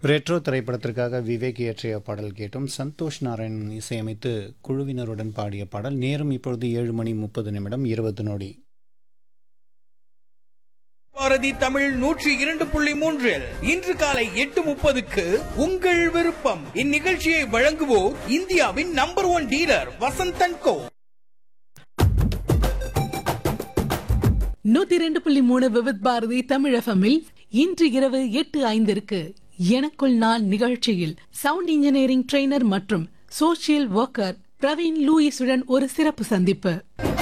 retro திரைப்படத்திற்காக விவேக் இயற்றிய பாடல் கேட்டும் சந்தோஷ் நாராயணன் இசையமைத்து குழுவினருடன் பாடிய பாடல் நேரம் இப்பொழுது ஏழு மணி முப்பது நிமிடம் இருபது நொடி பாரதி தமிழ் நூற்றி இரண்டு புள்ளி மூன்றில் இன்று காலை எட்டு முப்பதுக்கு உங்கள் விருப்பம் இந்நிகழ்ச்சியை வழங்குவோர் இந்தியாவின் number one dealer Vasanthan co நூத்தி ரெண்டு புள்ளி மூணு விவித் பாரதி தமிழ் எஃப்எம்மில் இன்று இரவு எட்டு ஐந்திற்கு எனக்குள் நான் நிகழ்ச்சியில் சவுண்ட் இன்ஜினியரிங் ட்ரெய்னர் மற்றும் சோஷியல் ஒர்க்கர் பிரவீன் லூயிஸுடன் ஒரு சிறப்பு சந்திப்பு